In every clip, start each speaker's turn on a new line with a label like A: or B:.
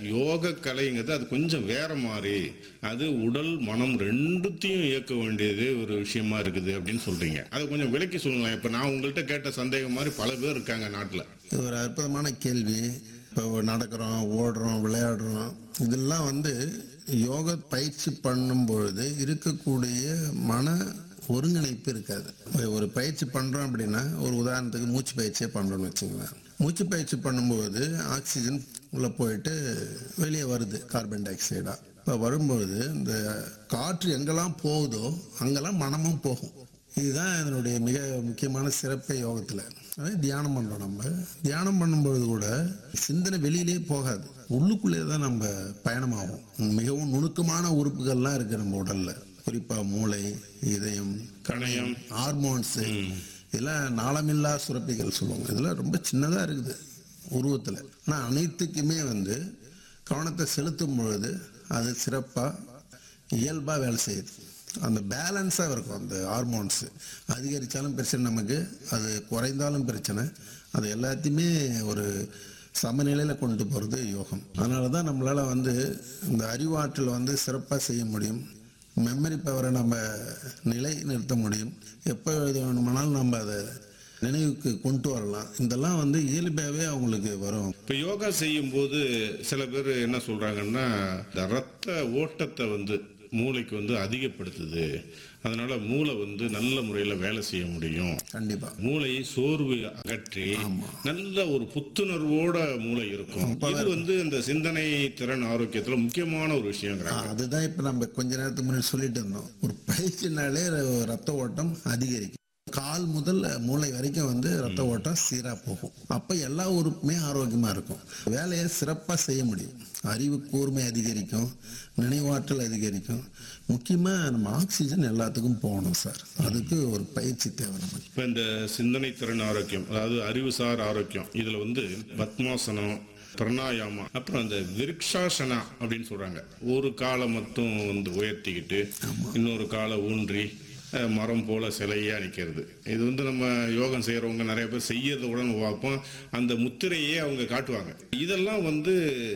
A: யோக கலைங்கிறது அது கொஞ்சம் வேற மாதிரி அது உடல் மனம் ரெண்டுத்தையும் இயக்க வேண்டியது ஒரு விஷயமா இருக்குது அப்படின்னு சொல்றீங்க அதை கொஞ்சம் விளக்கி சொல்லுங்களேன் இப்ப நான் உங்கள்கிட்ட கேட்ட சந்தேகம் மாதிரி பல பேர் இருக்காங்க நாட்டுல
B: இது ஒரு அற்புதமான கேள்வி இப்போ நடக்கிறோம் ஓடுறோம் விளையாடுறோம் இதெல்லாம் வந்து யோக பயிற்சி பண்ணும் பொழுது இருக்கக்கூடிய மன ஒருங்கிணைப்பு இருக்காது ஒரு பயிற்சி பண்ணுறோம் அப்படின்னா ஒரு உதாரணத்துக்கு மூச்சு பயிற்சியே பண்ணுறோம்னு வச்சுங்களேன் மூச்சு பயிற்சி பண்ணும்போது ஆக்சிஜன் உள்ளே போயிட்டு வெளியே வருது கார்பன் டை ஆக்சைடாக இப்போ வரும்பொழுது இந்த காற்று எங்கெல்லாம் போகுதோ அங்கெல்லாம் மனமும் போகும் இதுதான் இதனுடைய மிக முக்கியமான சிறப்பே யோகத்தில் அதே தியானம் பண்ணுறோம் நம்ம தியானம் பண்ணும்பொழுது கூட சிந்தனை வெளியிலே போகாது உள்ளுக்குள்ளே தான் நம்ம பயணமாகும் மிகவும் நுணுக்கமான உறுப்புகள்லாம் இருக்கு நம்ம உடல்ல குறிப்பாக மூளை இதயம்
A: கணையம்
B: ஹார்மோன்ஸு இதெல்லாம் நாளமில்லா சுரப்பிகள் சொல்லுவாங்க இதெல்லாம் ரொம்ப சின்னதாக இருக்குது உருவத்தில் ஆனால் அனைத்துக்குமே வந்து கவனத்தை செலுத்தும் பொழுது அது சிறப்பாக இயல்பாக வேலை செய்யுது அந்த பேலன்ஸாக இருக்கும் அந்த ஹார்மோன்ஸு அதிகரித்தாலும் பிரச்சனை நமக்கு அது குறைந்தாலும் பிரச்சனை அது எல்லாத்தையுமே ஒரு சமநிலையில் கொண்டு போகிறது யோகம் அதனால தான் நம்மளால் வந்து இந்த அறிவாற்றல் வந்து சிறப்பாக செய்ய முடியும் மெமரி பவரை நம்ம நிலை நிறுத்த முடியும் எப்போ இது வேணுமானாலும் நம்ம அதை நினைவுக்கு கொண்டு வரலாம் இதெல்லாம் வந்து இயல்பாகவே அவங்களுக்கு வரும்
A: இப்ப யோகா செய்யும் போது சில பேர் என்ன சொல்றாங்கன்னா இந்த ரத்த ஓட்டத்தை வந்து மூளைக்கு வந்து அதிகப்படுத்துது அதனால மூளை வந்து நல்ல முறையில் வேலை செய்ய முடியும்
B: கண்டிப்பாக
A: மூளையை சோர்வு அகற்றி நல்ல ஒரு புத்துணர்வோட மூளை இருக்கும் இது வந்து இந்த சிந்தனை திறன் ஆரோக்கியத்துல முக்கியமான ஒரு விஷயங்கிறாங்க
B: அதுதான் இப்போ நம்ம கொஞ்ச நேரத்துக்கு முன்னாடி சொல்லிட்டு இருந்தோம் ஒரு பயிற்சினாலே ரத்த ஓட்டம் அதிகரிக்கும் கால் முதல் மூளை வரைக்கும் வந்து ரத்த ஓட்டம் சீராக போகும் அப்போ எல்லா உறுப்புமே ஆரோக்கியமாக இருக்கும் வேலையை சிறப்பாக செய்ய முடியும் அறிவு கூர்மை அதிகரிக்கும் நினைவாற்றல் அதிகரிக்கும் முக்கியமாக நம்ம ஆக்சிஜன் எல்லாத்துக்கும் போகணும் சார் அதுக்கு ஒரு பயிற்சி தேவை நமக்கு
A: இப்ப இந்த சிந்தனை திறன் ஆரோக்கியம் அதாவது அறிவுசார் ஆரோக்கியம் இதுல வந்து பத்மாசனம் பிரணாயாமம் அப்புறம் அந்த விருக்ஷாசனா அப்படின்னு சொல்றாங்க ஒரு காலை மட்டும் வந்து உயர்த்திக்கிட்டு இன்னொரு காலை ஊன்றி அஹ், மரம் போல சிலையா நிக்கிறது இது வந்து நம்ம யோகம் செய்யறவங்க நிறைய பேர் செய்யறத உடனே பார்ப்போம் அந்த முத்திரையே அவங்க காட்டுவாங்க இதெல்லாம் வந்து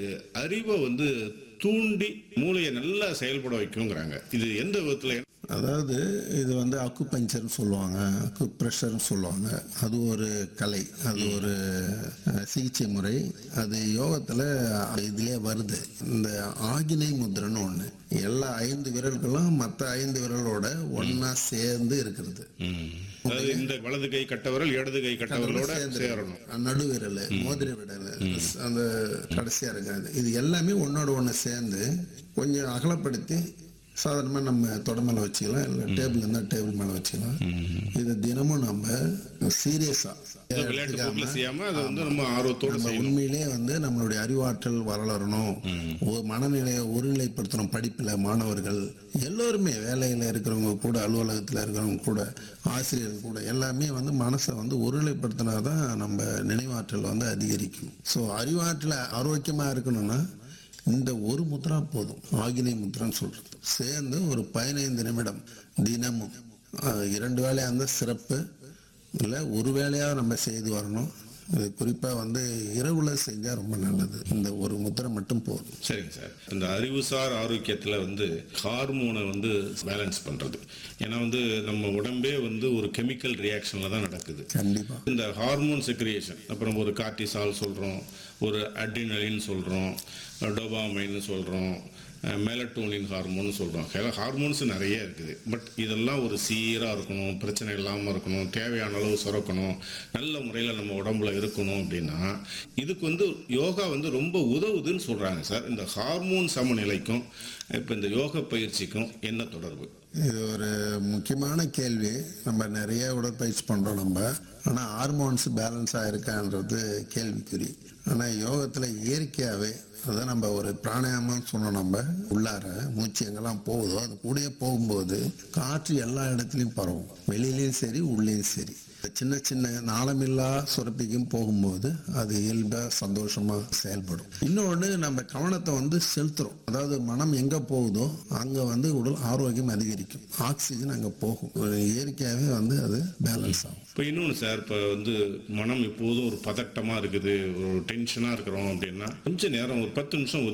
A: அறிவை வந்து தூண்டி மூளையை நல்லா செயல்பட வைக்குங்கிறாங்க இது எந்த விதத்துல
B: அதாவது இது வந்து அக்கு பஞ்சர்னு சொல்லுவாங்க அக்கு ப்ரெஷர்னு சொல்லுவாங்க அது ஒரு கலை அது ஒரு அஹ், சிகிச்சை முறை அது யோகத்தில் இதுலேயே வருது இந்த ஆகினை முத்திரைன்னு ஒன்று எல்லா ஐந்து விரல்களும் மற்ற ஐந்து விரலோட ஒன்றா சேர்ந்து இருக்கிறது
A: அதாவது இந்த வலது கை கட்டவரல் இடது கை கட்டவர்களோட
B: சேர்ந்து
A: சேரணும்
B: நடுவிரல் மோதிர விரல் அந்த கடைசியா இருக்காது இது எல்லாமே ஒன்னோட ஒன்று சேர்ந்து கொஞ்சம் அகலப்படுத்தி சாதாரணமாக நம்ம தொட மேலே வச்சுக்கலாம் இல்லை டேபிள் இருந்தால் டேபிள் மேலே வச்சுக்கலாம் இது தினமும் நம்ம சீரியஸாக
A: விளையாட்டு போக்குல செய்யாம அதை வந்து நம்ம ஆர்வத்தோட
B: நம்ம
A: செய்யணும்
B: உண்மையிலே வந்து நம்மளுடைய அறிவாற்றல் வளரணும் ஒரு மனநிலையை ஒருநிலைப்படுத்தணும் படிப்பில் மாணவர்கள் எல்லோருமே வேலையில் இருக்கிறவங்க கூட அலுவலகத்தில் இருக்கிறவங்க கூட ஆசிரியர்கள் கூட எல்லாமே வந்து மனசை வந்து ஒருநிலைப்படுத்தினா தான் நம்ம நினைவாற்றல் வந்து அதிகரிக்கும் ஸோ அறிவாற்றல் ஆரோக்கியமாக இருக்கணும்னா இந்த ஒரு முத்ரா போதும் ஆகினை முத்ரான்னு சொல்றது சேர்ந்து ஒரு பதினைந்து நிமிடம் தினமும் அஹ், இரண்டு வேலையாக இருந்தால் சிறப்பு இல்லை ஒரு வேலையாக நம்ம செய்து வரணும் இது குறிப்பாக வந்து இரவுல செஞ்சால் ரொம்ப நல்லது இந்த ஒரு முத்திரை மட்டும் போதும்
A: சரிங்க சார் இந்த அறிவுசார் ஆரோக்கியத்துல வந்து ஹார்மோனை வந்து பேலன்ஸ் பண்றது ஏன்னா வந்து நம்ம உடம்பே வந்து ஒரு கெமிக்கல் ரியாக்ஷன்ல தான் நடக்குது
B: கண்டிப்பாக
A: இந்த ஹார்மோன் செக்ரியேஷன் அப்புறம் ஒரு கார்டிசால் சொல்கிறோம் ஒரு அட்ரினலின் சொல்கிறோம் டோபாமைன்னு சொல்கிறோம் மெலட்டோனின் ஹார்மோன் சொல்கிறோம் ஹார்மோன்ஸ் நிறைய இருக்குது பட் இதெல்லாம் ஒரு சீராக இருக்கணும் பிரச்சனை இல்லாமல் இருக்கணும் தேவையான அளவு சுரக்கணும் நல்ல முறையில் நம்ம உடம்புல இருக்கணும் அப்படின்னா இதுக்கு வந்து யோகா வந்து ரொம்ப உதவுதுன்னு சொல்கிறாங்க சார் இந்த ஹார்மோன் சமநிலைக்கும் இப்போ இந்த யோக பயிற்சிக்கும் என்ன தொடர்பு
B: இது ஒரு முக்கியமான கேள்வி நம்ம நிறைய உடற்பயிற்சி பண்ணுறோம் நம்ம ஆனால் ஹார்மோன்ஸ் பேலன்ஸாக இருக்கான்றது கேள்விக்குறி ஆனால் யோகத்தில் இயற்கையாகவே அதான் நம்ம ஒரு பிராணாயாமம் சொன்னோம் நம்ம உள்ளார மூச்சு எங்கெல்லாம் போகுதோ அது கூடயே போகும்போது காற்று எல்லா இடத்துலையும் பரவும் வெளியிலையும் சரி உள்ளேயும் சரி சின்ன சின்ன நாளமில்லா சுரப்பிக்கும் போகும்போது அது இயல்பாக சந்தோஷமாக செயல்படும் இன்னொன்று நம்ம கவனத்தை வந்து செலுத்துறோம் அதாவது மனம் எங்கே போகுதோ அங்கே வந்து உடல் ஆரோக்கியம் அதிகரிக்கும் ஆக்சிஜன் அங்கே போகும் ஒரு இயற்கையாகவே வந்து அது பேலன்ஸ் ஆகும்
A: இப்போ இன்னொன்று சார் இப்போ வந்து மனம் எப்போதும் ஒரு பதட்டமாக இருக்குது ஒரு டென்ஷனாக இருக்கிறோம் அப்படின்னா கொஞ்ச நேரம் ஒரு பத்து நிமிஷம்